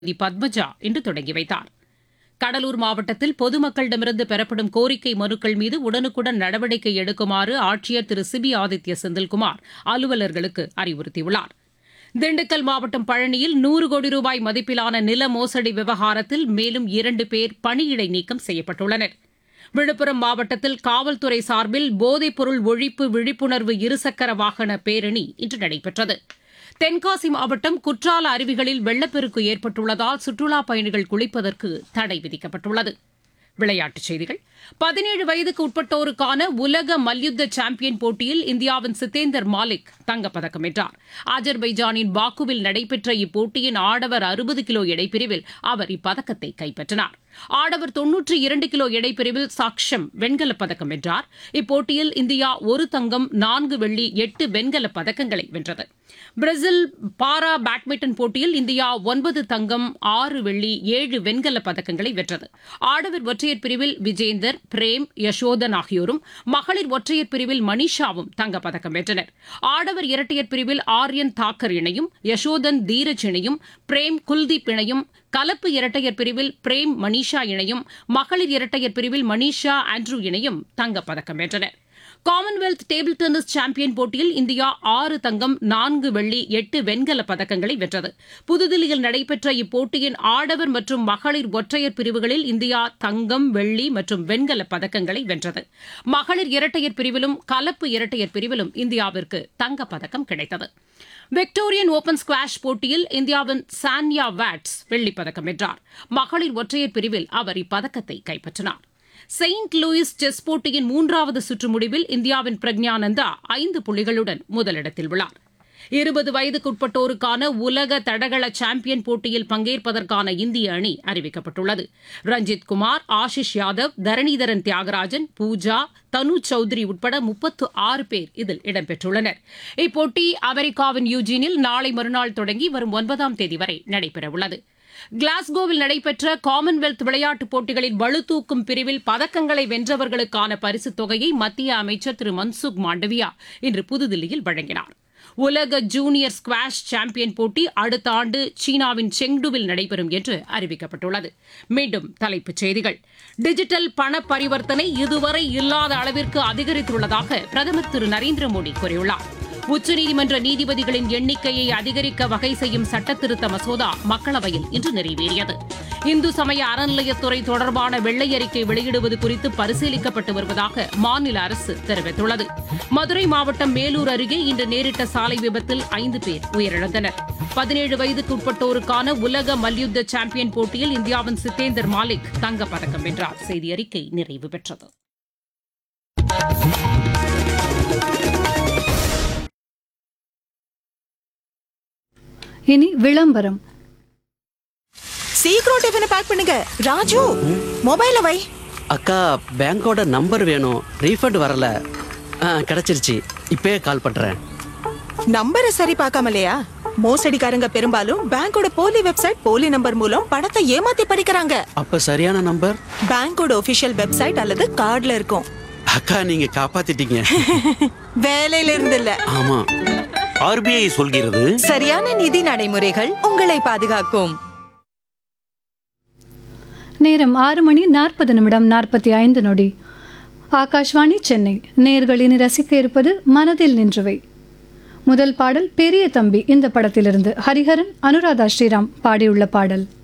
தி பத்மஜா இன்று தொடங்கி வைத்தார் கடலூர் மாவட்டத்தில் பொதுமக்களிடமிருந்து பெறப்படும் கோரிக்கை மனுக்கள் மீது உடனுக்குடன் நடவடிக்கை எடுக்குமாறு ஆட்சியர் திரு சிபி ஆதித்ய செந்தில்குமார் அலுவலர்களுக்கு அறிவுறுத்தியுள்ளார் திண்டுக்கல் மாவட்டம் பழனியில் நூறு கோடி ரூபாய் மதிப்பிலான நில மோசடி விவகாரத்தில் மேலும் இரண்டு பேர் பணியிடை நீக்கம் செய்யப்பட்டுள்ளனர் விழுப்புரம் மாவட்டத்தில் காவல்துறை சார்பில் போதைப்பொருள் ஒழிப்பு விழிப்புணர்வு இருசக்கர வாகன பேரணி இன்று நடைபெற்றது தென்காசி மாவட்டம் குற்றால அருவிகளில் வெள்ளப்பெருக்கு ஏற்பட்டுள்ளதால் சுற்றுலாப் பயணிகள் குளிப்பதற்கு தடை விதிக்கப்பட்டுள்ளது விளையாட்டுச் செய்திகள் பதினேழு வயதுக்கு உட்பட்டோருக்கான உலக மல்யுத்த சாம்பியன் போட்டியில் இந்தியாவின் சித்தேந்தர் மாலிக் தங்கப்பதக்கம் வென்றார் அஜர்பைஜானின் பாக்குவில் நடைபெற்ற இப்போட்டியின் ஆடவர் அறுபது கிலோ எடைப்பிரிவில் அவர் இப்பதக்கத்தை கைப்பற்றினார் ஆடவர் தொன்னூற்றி இரண்டு கிலோ எடைப்பிரிவில் சாக்ஷம் வெண்கலப் பதக்கம் வென்றார் இப்போட்டியில் இந்தியா ஒரு தங்கம் நான்கு வெள்ளி எட்டு வெண்கலப் பதக்கங்களை வென்றது பிரேசில் பாரா பேட்மிண்டன் போட்டியில் இந்தியா ஒன்பது தங்கம் ஆறு வெள்ளி ஏழு வெண்கலப் பதக்கங்களை வென்றது ஆடவர் ஒற்றையர் பிரிவில் விஜேந்தர் பிரேம் யசோதன் ஆகியோரும் மகளிர் ஒற்றையர் பிரிவில் மனிஷாவும் தங்கப்பதக்கம் வென்றனர் ஆடவர் இரட்டையர் பிரிவில் ஆர்யன் தாக்கர் இணையும் யசோதன் தீரஜ் இணையும் பிரேம் குல்தீப் இணையும் கலப்பு இரட்டையர் பிரிவில் பிரேம் மனிஷா இணையும் மகளிர் இரட்டையர் பிரிவில் மனிஷா ஆண்ட்ரூ இணையும் தங்கப்பதக்கம் வென்றனர் காமன்வெல்த் டேபிள் டென்னிஸ் சாம்பியன் போட்டியில் இந்தியா ஆறு தங்கம் நான்கு வெள்ளி எட்டு வெண்கலப் பதக்கங்களை வென்றது புதுதில்லியில் நடைபெற்ற இப்போட்டியின் ஆடவர் மற்றும் மகளிர் ஒற்றையர் பிரிவுகளில் இந்தியா தங்கம் வெள்ளி மற்றும் வெண்கலப் பதக்கங்களை வென்றது மகளிர் இரட்டையர் பிரிவிலும் கலப்பு இரட்டையர் பிரிவிலும் இந்தியாவிற்கு தங்கப்பதக்கம் கிடைத்தது விக்டோரியன் ஓபன் ஸ்குவாஷ் போட்டியில் இந்தியாவின் சான்யா வாட்ஸ் வெள்ளிப் பதக்கம் வென்றார் மகளிர் ஒற்றையர் பிரிவில் அவர் இப்பதக்கத்தை கைப்பற்றினார் செயின்ட் லூயிஸ் செஸ் போட்டியின் மூன்றாவது சுற்று முடிவில் இந்தியாவின் பிரக்ஞானந்தா ஐந்து புள்ளிகளுடன் முதலிடத்தில் உள்ளார் இருபது வயதுக்குட்பட்டோருக்கான உலக தடகள சாம்பியன் போட்டியில் பங்கேற்பதற்கான இந்திய அணி அறிவிக்கப்பட்டுள்ளது ரஞ்சித் குமார் ஆஷிஷ் யாதவ் தரணிதரன் தியாகராஜன் பூஜா தனு சௌத்ரி உட்பட முப்பத்து ஆறு பேர் இதில் இடம்பெற்றுள்ளனர் இப்போட்டி அமெரிக்காவின் யூஜினில் நாளை மறுநாள் தொடங்கி வரும் ஒன்பதாம் தேதி வரை நடைபெறவுள்ளது கிளாஸ்கோவில் நடைபெற்ற காமன்வெல்த் விளையாட்டுப் போட்டிகளின் பளுதூக்கும் பிரிவில் பதக்கங்களை வென்றவர்களுக்கான பரிசுத் தொகையை மத்திய அமைச்சர் திரு மன்சுக் மாண்டவியா இன்று புதுதில்லியில் வழங்கினார் உலக ஜூனியர் ஸ்குவாஷ் சாம்பியன் போட்டி அடுத்த ஆண்டு சீனாவின் செங்டுவில் நடைபெறும் என்று அறிவிக்கப்பட்டுள்ளது மீண்டும் தலைப்புச் செய்திகள் டிஜிட்டல் பண பரிவர்த்தனை இதுவரை இல்லாத அளவிற்கு அதிகரித்துள்ளதாக பிரதமர் திரு நரேந்திர மோடி கூறியுள்ளார் உச்சநீதிமன்ற நீதிபதிகளின் எண்ணிக்கையை அதிகரிக்க வகை செய்யும் சட்டத்திருத்த மசோதா மக்களவையில் இன்று நிறைவேறியது இந்து சமய அறநிலையத்துறை தொடர்பான வெள்ளை அறிக்கை வெளியிடுவது குறித்து பரிசீலிக்கப்பட்டு வருவதாக மாநில அரசு தெரிவித்துள்ளது மதுரை மாவட்டம் மேலூர் அருகே இன்று நேரிட்ட சாலை விபத்தில் ஐந்து பேர் உயிரிழந்தனர் பதினேழு வயதுக்கு உட்பட்டோருக்கான உலக மல்யுத்த சாம்பியன் போட்டியில் இந்தியாவின் சித்தேந்தர் மாலிக் தங்கப்பதக்கம் வென்றார் செய்தி அறிக்கை நிறைவு பெற்றது இனி விளம்பரம் சீக்கிரம் டிஃபனை பேக் பண்ணுங்க ராஜு மொபைல வை அக்கா பேங்கோட நம்பர் வேணும் ரீஃபண்ட் வரல ஆ கிடைச்சிருச்சு இப்பயே கால் பண்றேன் நம்பரை சரி பார்க்காமலையா மோசடிக்காரங்க பெரும்பாலும் பேங்கோட போலி வெப்சைட் போலி நம்பர் மூலம் பணத்தை ஏமாத்தி படிக்கிறாங்க அப்ப சரியான நம்பர் பேங்கோட ஒபிஷியல் வெப்சைட் அல்லது கார்டுல இருக்கும் அக்கா நீங்க காப்பாத்திட்டீங்க வேலையில இருந்து இல்ல ஆமா ஆர்பிஐ சொல்கிறது சரியான நிதி நடைமுறைகள் உங்களை பாதுகாக்கும் நேரம் ஆறு மணி நாற்பது நிமிடம் நாற்பத்தி ஐந்து நொடி ஆகாஷ்வாணி சென்னை நேர்களின் ரசிக்க இருப்பது மனதில் நின்றவை முதல் பாடல் பெரிய தம்பி இந்த படத்திலிருந்து ஹரிஹரன் அனுராதா ஸ்ரீராம் பாடியுள்ள பாடல்